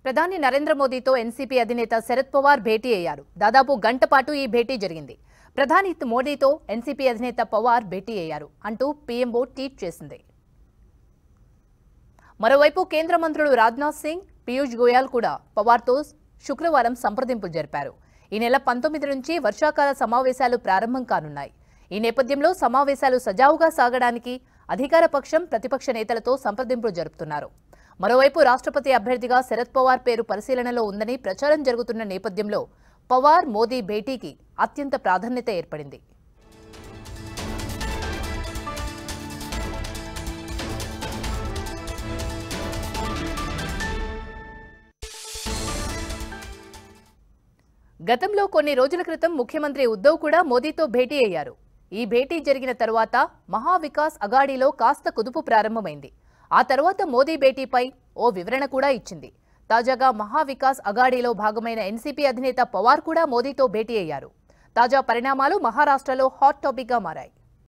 ప్రధాని నరేంద్ర మోదీతో ఎన్సీపీ అధినేత శరద్ పవార్ భేటీ అయ్యారు దాదాపు గంట పాటు ఈ భేటీ జరిగింది ప్రధాని మోదీతో ఎన్సీపీ అధినేత పవార్ భేటీ అయ్యారు అంటూ పీఎంఓ ట్వీట్ చేసింది మరోవైపు కేంద్ర మంత్రులు రాజ్నాథ్ సింగ్ పీయూష్ గోయల్ కూడా పవార్తో శుక్రవారం సంప్రదింపులు జరిపారు ఈ నెల పంతొమ్మిది నుంచి వర్షాకాల సమావేశాలు ప్రారంభం కానున్నాయి ఈ నేపథ్యంలో సమావేశాలు సజావుగా సాగడానికి అధికార పక్షం ప్రతిపక్ష నేతలతో సంప్రదింపులు జరుపుతున్నారు మరోవైపు రాష్ట్రపతి అభ్యర్థిగా శరద్ పవార్ పేరు పరిశీలనలో ఉందని ప్రచారం జరుగుతున్న నేపథ్యంలో పవార్ మోదీ భేటీకి అత్యంత ప్రాధాన్యత ఏర్పడింది గతంలో కొన్ని రోజుల క్రితం ముఖ్యమంత్రి ఉద్దవ్ కూడా మోదీతో భేటీ అయ్యారు ఈ భేటీ జరిగిన తరువాత మహావికాస్ అగాడిలో కాస్త కుదుపు ప్రారంభమైంది ఆ తర్వాత మోదీ భేటీపై ఓ వివరణ కూడా ఇచ్చింది తాజాగా మహావికాస్ అగాడిలో భాగమైన ఎన్సీపీ అధినేత పవార్ కూడా మోదీతో భేటీ అయ్యారు తాజా పరిణామాలు మహారాష్ట్రలో హాట్ టాపిక్గా మారాయి